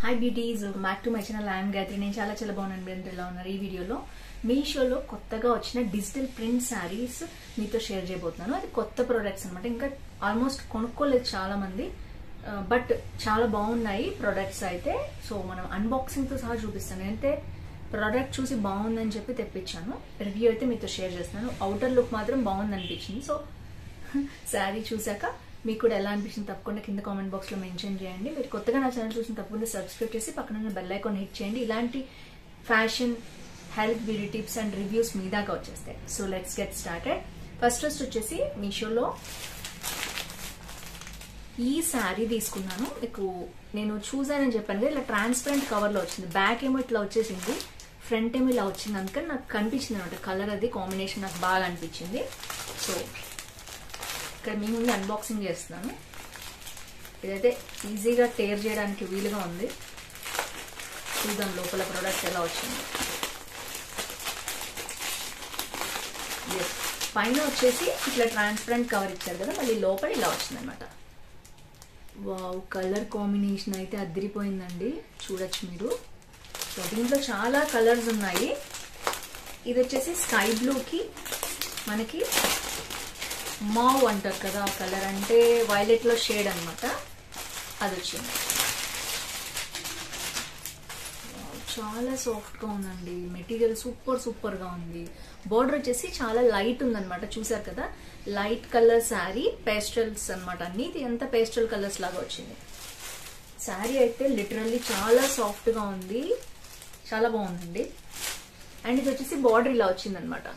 hi beauties back to my channel I'm Gayatri నేను చాలా చాలా బాగున్నాను మీరు అందరూ ఎలా ఉన్నారు ఈ వీడియోలో మీషోలో కొత్తగా వచ్చిన డిజిటల్ ప్రింట్ శారీస్ మీతో షేర్ చేయబోతున్నాను అది కొత్త ప్రోడక్ట్స్ అనమాట ఇంకా ఆల్మోస్ట్ కొనుక్కోలేదు చాలా మంది బట్ చాలా బాగున్నాయి ప్రోడక్ట్స్ అయితే సో మనం అన్బాక్సింగ్ తో సహా చూపిస్తాను అయితే ప్రోడక్ట్ చూసి బాగుందని చెప్పి తెప్పించాను రివ్యూ అయితే మీతో షేర్ చేస్తాను అవుటర్ లుక్ మాత్రం బాగుంది అనిపించింది సో శారీ చూసాక మీకు కూడా ఎలా అనిపించింది తప్పకుండా కింద కామెంట్ బాక్స్ లో మెన్షన్ చేయండి మీరు కొత్తగా నా ఛానల్ చూసిన తప్పకుండా సబ్స్క్రైబ్ చేసి పక్కన ఉన్న బెల్ ఐకాన్ హిట్ చేయండి ఇలాంటి fashion health beauty tips and reviews మీ దాకా వచ్చేస్తాయి so let's get started first first వచ్చేసి మీషోలో ఈ శారీ తీసుకున్నాను మీకు నేను చూసానని చెప్పాను కదా ఇలా ట్రాన్స్పరెంట్ కవర్ లో వచ్చింది బ్యాక్ ఏమో ఇట్లా వచ్చేసింది ఫ్రంట్ ఏమో ఇలా వచ్చింది అందుకని నాకు కనిపించింది అనమాట కలర్ అది కాంబినేషన్ నాకు బాగా అనిపించింది సో ఇక్కడ మీ ముందు అన్బాక్సింగ్ చేస్తున్నాను ఇదైతే ఈజీగా టేర్ చేయడానికి వీలుగా ఉంది చూద్దాం లోపల ప్రోడక్ట్ ఎలా వచ్చింది ఎస్ పైన వచ్చేసి ఇట్లా ట్రాన్స్పరెంట్ కవర్ ఇచ్చారు కదా మళ్ళీ లోపల ఇలా వచ్చింది అనమాట వావ్ కలర్ కాంబినేషన్ అయితే అదిరిపోయిందండి చూడొచ్చు మీరు సో దీంట్లో చాలా కలర్స్ ఉన్నాయి ఇది వచ్చేసి స్కై బ్లూకి మనకి మావ్ అంటారు కదా ఆ కలర్ అంటే వైలెట్లో షేడ్ అనమాట అది వచ్చింది చాలా సాఫ్ట్గా ఉందండి మెటీరియల్ సూపర్ సూపర్గా ఉంది బార్డర్ వచ్చేసి చాలా లైట్ ఉందన్నమాట చూసారు కదా లైట్ కలర్ శారీ పేస్టల్స్ అనమాట అన్ని ఇది ఎంత పేస్టల్ కలర్స్ లాగా వచ్చింది శారీ అయితే లిటరల్లీ చాలా సాఫ్ట్గా ఉంది చాలా బాగుందండి అండ్ ఇది వచ్చేసి బార్డర్ ఇలా వచ్చిందనమాట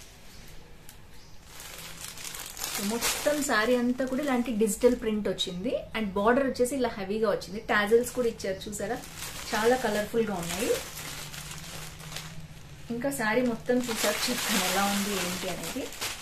మొత్తం శారీ అంతా కూడా ఇలాంటి డిజిటల్ ప్రింట్ వచ్చింది అండ్ బార్డర్ వచ్చేసి ఇలా హెవీగా వచ్చింది టాజల్స్ కూడా ఇచ్చారు చూసారా చాలా కలర్ఫుల్ గా ఉన్నాయి ఇంకా శారీ మొత్తం చూసారు చెప్తాను ఎలా ఉంది ఏంటి అనేది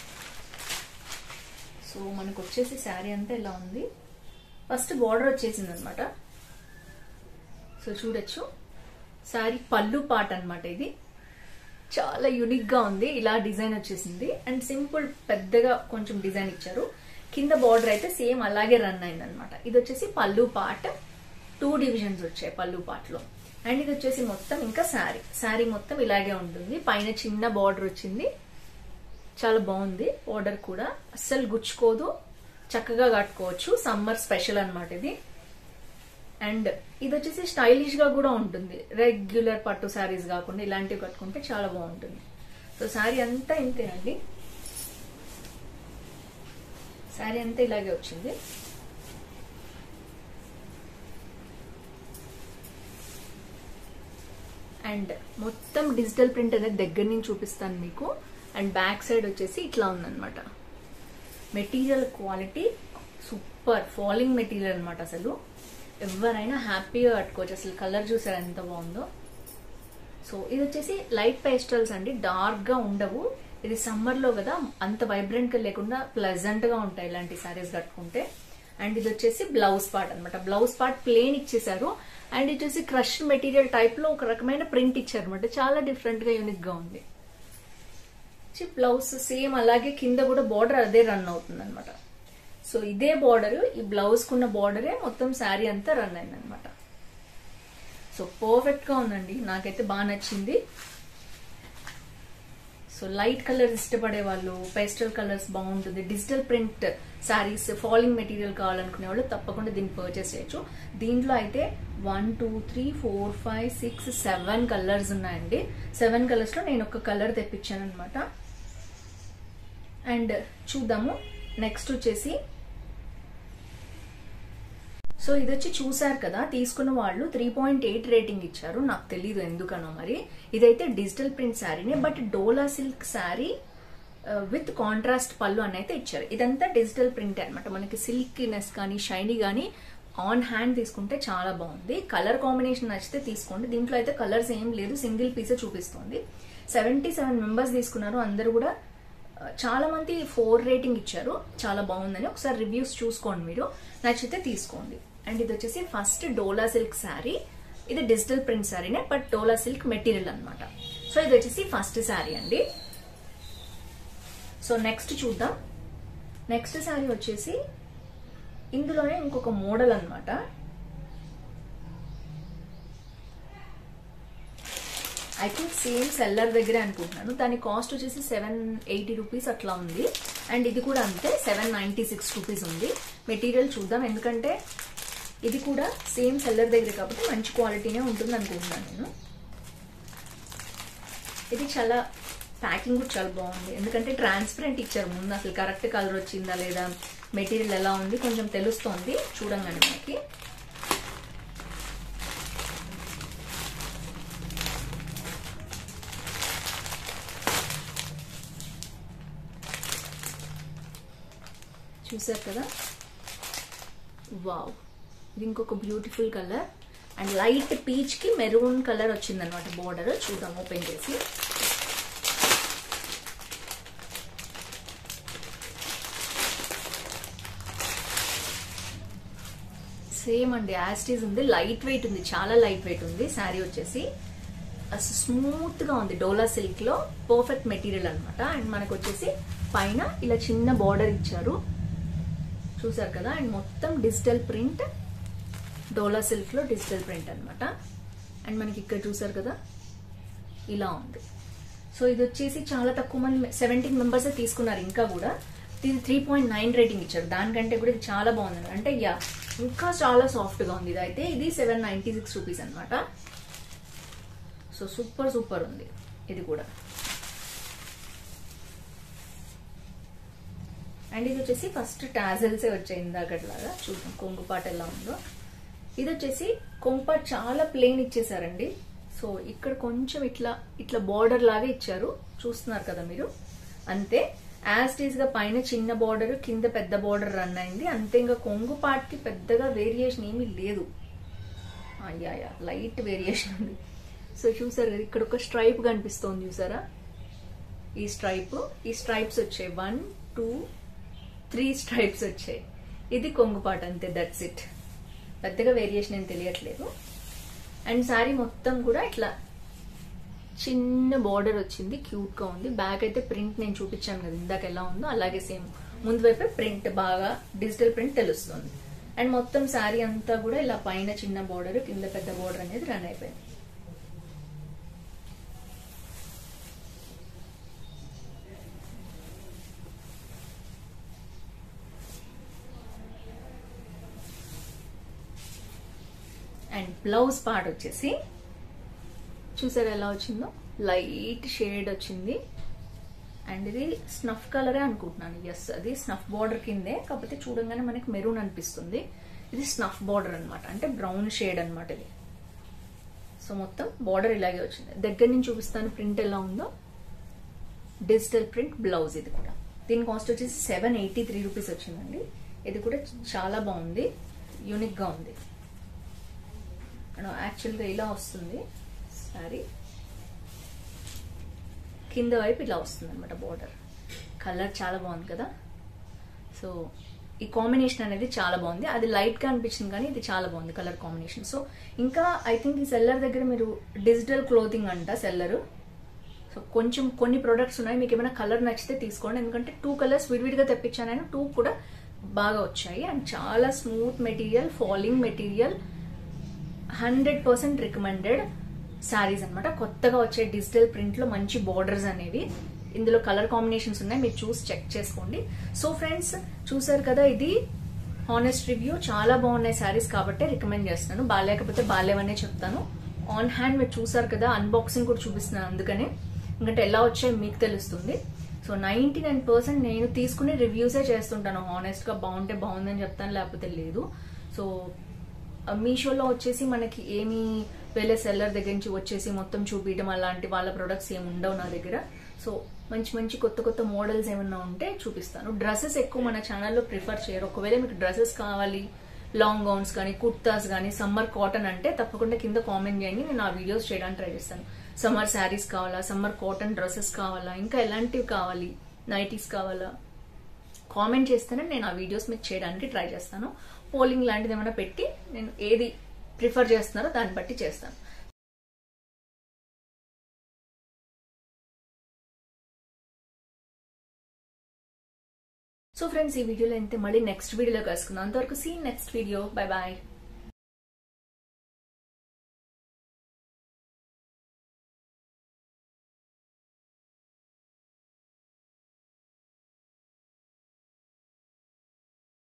సో మనకు వచ్చేసి శారీ అంతా ఇలా ఉంది ఫస్ట్ బార్డర్ వచ్చేసింది అనమాట సో చూడొచ్చు శారీ పళ్ళు పాట అనమాట ఇది చాలా యునిక్ గా ఉంది ఇలా డిజైన్ వచ్చేసింది అండ్ సింపుల్ పెద్దగా కొంచెం డిజైన్ ఇచ్చారు కింద బార్డర్ అయితే సేమ్ అలాగే రన్ అయింది అనమాట ఇది వచ్చేసి పళ్ళు పార్ట్ టూ డివిజన్స్ వచ్చాయి పళ్ళు పార్ట్ లో అండ్ ఇది వచ్చేసి మొత్తం ఇంకా శారీ శారీ మొత్తం ఇలాగే ఉంటుంది పైన చిన్న బార్డర్ వచ్చింది చాలా బాగుంది బార్డర్ కూడా అస్సలు గుచ్చుకోదు చక్కగా కట్టుకోవచ్చు సమ్మర్ స్పెషల్ అనమాట ఇది అండ్ ఇది వచ్చేసి స్టైలిష్ గా కూడా ఉంటుంది రెగ్యులర్ పట్టు శారీస్ కాకుండా ఇలాంటివి కట్టుకుంటే చాలా బాగుంటుంది సో శారీ అంతా ఇంతేనండి శారీ అంతా ఇలాగే వచ్చింది అండ్ మొత్తం డిజిటల్ ప్రింట్ అనేది దగ్గర నుంచి చూపిస్తాను మీకు అండ్ బ్యాక్ సైడ్ వచ్చేసి ఇట్లా ఉందన్నమాట material quality super falling material అనమాట అసలు ఎవరైనా హ్యాపీగా కట్టుకోవచ్చు అసలు కలర్ చూసారు ఎంత బాగుందో సో ఇది వచ్చేసి లైట్ పేస్టల్స్ అండి డార్క్ గా ఉండవు ఇది సమ్మర్ లో కదా అంత వైబ్రెంట్ గా లేకుండా ప్లెజెంట్ గా ఉంటాయి ఇలాంటి సారీస్ కట్టుకుంటే అండ్ ఇది వచ్చేసి బ్లౌజ్ పార్ట్ అనమాట బ్లౌజ్ పార్ట్ ప్లేన్ ఇచ్చేసారు అండ్ ఇది వచ్చేసి క్రష్ మెటీరియల్ టైప్ లో ఒక రకమైన ప్రింట్ ఇచ్చారు అనమాట చాలా డిఫరెంట్ గా యూనిక్ గా ఉంది బ్లౌజ్ సేమ్ అలాగే కింద కూడా బార్డర్ అదే రన్ అవుతుంది అనమాట సో ఇదే బార్డర్ ఈ బ్లౌజ్ కున్న బార్డరే మొత్తం శారీ అంతా రన్ అయింది అనమాట సో పర్ఫెక్ట్ గా ఉందండి నాకైతే బాగా నచ్చింది సో లైట్ కలర్ ఇష్టపడే వాళ్ళు పేస్టల్ కలర్స్ బాగుంటుంది digital print sarees falling material కావాలనుకునే వాళ్ళు తప్పకుండా దీన్ని పర్చేస్ చేయొచ్చు దీంట్లో అయితే one two three four five six seven colours ఉన్నాయండి సెవెన్ కలర్స్ లో నేను ఒక కలర్ తెప్పించాను అనమాట అండ్ చూద్దాము నెక్స్ట్ వచ్చేసి సో ఇది వచ్చి చూసారు కదా తీసుకున్న వాళ్ళు త్రీ పాయింట్ ఎయిట్ రేటింగ్ ఇచ్చారు నాకు తెలీదు ఎందుకనో మరి ఇదైతే డిజిటల్ ప్రింట్ శారీనే but dola silk saree with contrast పళ్ళు అని అయితే ఇచ్చారు ఇదంతా డిజిటల్ ప్రింట్ అనమాట మనకి సిల్క్నెస్ కానీ షైనీ కానీ ఆన్ హ్యాండ్ తీసుకుంటే చాలా బాగుంది కలర్ కాంబినేషన్ నచ్చితే తీసుకోండి దీంట్లో అయితే కలర్స్ ఏం లేదు సింగిల్ పీసే చూపిస్తుంది సెవెంటీ సెవెన్ మెంబర్స్ తీసుకున్నారు అందరు కూడా చాలా మంది ఫోర్ రేటింగ్ ఇచ్చారు చాలా బాగుందని ఒకసారి రివ్యూస్ చూసుకోండి మీరు నచ్చితే తీసుకోండి అండ్ ఇది వచ్చేసి ఫస్ట్ డోలా సిల్క్ శారీ ఇది డిజిటల్ ప్రింట్ శారీనే బట్ డోలా సిల్క్ మెటీరియల్ అనమాట సో ఇది వచ్చేసి ఫస్ట్ శారీ అండి సో నెక్స్ట్ చూద్దాం నెక్స్ట్ శారీ వచ్చేసి ఇందులోనే ఇంకొక మోడల్ అనమాట ఐ థింక్ సేమ్ సెల్లర్ దగ్గరే అనుకుంటున్నాను దాని కాస్ట్ వచ్చేసి సెవెన్ ఎయిటీ రూపీస్ అట్లా ఉంది అండ్ ఇది కూడా అంతే సెవెన్ నైంటీ సిక్స్ రూపీస్ ఉంది మెటీరియల్ చూద్దాం ఎందుకంటే ఇది కూడా సేమ్ సెల్లర్ దగ్గర కాబట్టి మంచి క్వాలిటీనే ఉంటుంది అనుకుంటున్నాను నేను ఇది చాలా ప్యాకింగ్ కూడా చాలా బాగుంది ఎందుకంటే ట్రాన్స్పరెంట్ ఇచ్చారు ముందు అసలు కరెక్ట్ కలర్ వచ్చిందా లేదా మెటీరియల్ ఎలా ఉంది కొంచెం తెలుస్తోంది చూడంగానే మనకి చూసారు కదా వావ్ ఇది ఇంకొక beautiful colour and light peach కి మెరూన్ కలర్ వచ్చిందనమాట బోర్డర్ చూద్దాం ఓపెన్ చేసి సేమ్ అండి యాస్టీస్ ఉంది లైట్ వెయిట్ ఉంది చాలా లైట్ వెయిట్ ఉంది శారీ వచ్చేసి అసలు స్మూత్ గా ఉంది డోలా సిల్క్ లో పర్ఫెక్ట్ మెటీరియల్ అనమాట అండ్ మనకు వచ్చేసి పైన ఇలా చిన్న బార్డర్ ఇచ్చారు చూసారు కదా అండ్ మొత్తం డిజిటల్ ప్రింట్ డోలా సిల్క్ లో డిజిటల్ ప్రింట్ అనమాట అండ్ మనకి ఇక్కడ చూసారు కదా ఇలా ఉంది సో ఇది వచ్చేసి చాలా తక్కువ మంది సెవెంటీన్ మెంబర్స్ తీసుకున్నారు ఇంకా కూడా ఇది త్రీ పాయింట్ నైన్ రేటింగ్ ఇచ్చారు దానికంటే కూడా ఇది చాలా బాగుంది అంటే యా ఇంకా చాలా సాఫ్ట్ గా ఉంది ఇది అయితే ఇది సెవెన్ నైన్టీ సిక్స్ రూపీస్ అనమాట సో సూపర్ సూపర్ ఉంది ఇది కూడా అండ్ ఇది వచ్చేసి ఫస్ట్ టాజల్సే వచ్చాయి ఇందాకట్లాగా చూద్దాం కొంగుపాట ఎలా ఉందో ఇది వచ్చేసి కొంగుపాట్ చాలా ప్లెయిన్ ఇచ్చేసారండి సో ఇక్కడ కొంచెం ఇట్లా ఇట్లా బార్డర్ లాగా ఇచ్చారు చూస్తున్నారు కదా మీరు అంతే యాజ్ టీజ్ గా పైన చిన్న బార్డర్ కింద పెద్ద బార్డర్ రన్ అయింది అంతే ఇంకా కొంగు పార్ట్ కి పెద్దగా వేరియేషన్ ఏమీ లేదు అయ్యా లైట్ వేరియేషన్ ఉంది సో చూసారు కదా ఇక్కడ ఒక స్ట్రైప్ కనిపిస్తోంది చూసారా ఈ స్ట్రైప్ ఈ స్ట్రైప్స్ వచ్చాయి వన్ టూ త్రీ స్ట్రైప్స్ వచ్చాయి ఇది కొంగుపాట అంతే దట్స్ ఇట్ పెద్దగా వేరియేషన్ ఏం తెలియట్లేదు అండ్ శారీ మొత్తం కూడా ఇట్లా చిన్న బార్డర్ వచ్చింది క్యూట్ గా ఉంది బ్యాక్ అయితే ప్రింట్ నేను చూపించాను కదా ఇందాక ఎలా ఉందో అలాగే సేమ్ ముందు వైపే ప్రింట్ బాగా డిజిటల్ ప్రింట్ తెలుస్తుంది అండ్ మొత్తం శారీ అంతా కూడా ఇలా పైన చిన్న బార్డర్ కింద పెద్ద బార్డర్ అనేది రన్ అయిపోయింది అండ్ బ్లౌజ్ పార్ట్ వచ్చేసి చూసారు ఎలా వచ్చిందో లైట్ షేడ్ వచ్చింది అండ్ ఇది స్నఫ్ కలరే అనుకుంటున్నాను ఎస్ అది స్నఫ్ బార్డర్ కిందే కాకపోతే చూడంగానే మనకి మెరూన్ అనిపిస్తుంది ఇది స్నఫ్ బార్డర్ అనమాట అంటే బ్రౌన్ షేడ్ అనమాట ఇది సో మొత్తం బార్డర్ ఇలాగే వచ్చింది దగ్గర నుంచి చూపిస్తాను ప్రింట్ ఎలా ఉందో డిజిటల్ ప్రింట్ బ్లౌజ్ ఇది కూడా దీని కాస్ట్ వచ్చేసి సెవెన్ ఎయిటీ త్రీ రూపీస్ వచ్చిందండి ఇది కూడా చాలా బాగుంది యూనిక్ గా ఉంది యాక్చువల్గా ఇలా వస్తుంది సారీ కింద వైపు ఇలా వస్తుంది అనమాట బార్డర్ కలర్ చాలా బాగుంది కదా సో ఈ కాంబినేషన్ అనేది చాలా బాగుంది అది లైట్ గా అనిపించింది కానీ ఇది చాలా బాగుంది కలర్ కాంబినేషన్ సో ఇంకా ఐ థింక్ ఈ సెల్లర్ దగ్గర మీరు డిజిటల్ క్లోతింగ్ అంట సెల్లర్ సో కొంచెం కొన్ని ప్రొడక్ట్స్ ఉన్నాయి మీకు ఏమైనా కలర్ నచ్చితే తీసుకోండి ఎందుకంటే టూ కలర్స్ విడివిడిగా తెప్పించాను నేను టూ కూడా బాగా వచ్చాయి అండ్ చాలా smooth material falling material hundred percent recommended sarees అనమాట కొత్తగా వచ్చే డిజిటల్ ప్రింట్ లో మంచి బార్డర్స్ అనేవి ఇందులో కలర్ కాంబినేషన్స్ ఉన్నాయి మీరు చూసి చెక్ చేసుకోండి సో ఫ్రెండ్స్ చూసారు కదా ఇది హానెస్ట్ రివ్యూ చాలా బాగున్నాయి శారీస్ కాబట్టి రికమెండ్ చేస్తున్నాను బాగాలేకపోతే బాగాలేవనే చెప్తాను ఆన్ హ్యాండ్ మీరు చూసారు కదా అన్బాక్సింగ్ కూడా చూపిస్తున్నాను అందుకనే ఎందుకంటే ఎలా వచ్చాయో మీకు తెలుస్తుంది సో నైన్టీ నైన్ పర్సెంట్ నేను తీసుకునే రివ్యూసే చేస్తుంటాను హానెస్ట్ గా బాగుంటే బాగుందని చెప్తాను లేకపోతే లేదు సో మీషోలో వచ్చేసి మనకి ఏమి వేరే సెల్లర్ దగ్గర నుంచి వచ్చేసి మొత్తం చూపించడం అలాంటి వాళ్ళ ప్రొడక్ట్స్ ఏమి ఉండవు నా దగ్గర సో మంచి మంచి కొత్త కొత్త మోడల్స్ ఏమన్నా ఉంటే చూపిస్తాను డ్రెస్సెస్ ఎక్కువ మన ఛానల్లో ప్రిఫర్ చేయరు ఒకవేళ మీకు డ్రెస్సెస్ కావాలి లాంగ్ గౌన్స్ కానీ కుర్తాస్ కానీ సమ్మర్ కాటన్ అంటే తప్పకుండా కింద కామెంట్ చేయండి నేను ఆ వీడియోస్ చేయడానికి ట్రై చేస్తాను సమ్మర్ శారీస్ కావాలా సమ్మర్ కాటన్ డ్రెస్సెస్ కావాలా ఇంకా ఎలాంటివి కావాలి నైటీస్ కావాలా కామెంట్ చేస్తేనే నేను ఆ వీడియోస్ మీకు చేయడానికి ట్రై చేస్తాను పోలింగ్ లాంటిది ఏమైనా పెట్టి నేను ఏది ప్రిఫర్ చేస్తున్నారో దాన్ని బట్టి చేస్తాను సో ఫ్రెండ్స్ ఈ వీడియోలో అయితే మళ్ళీ నెక్స్ట్ వీడియోలో కలుసుకుందాం అంతవరకు see next video bye bye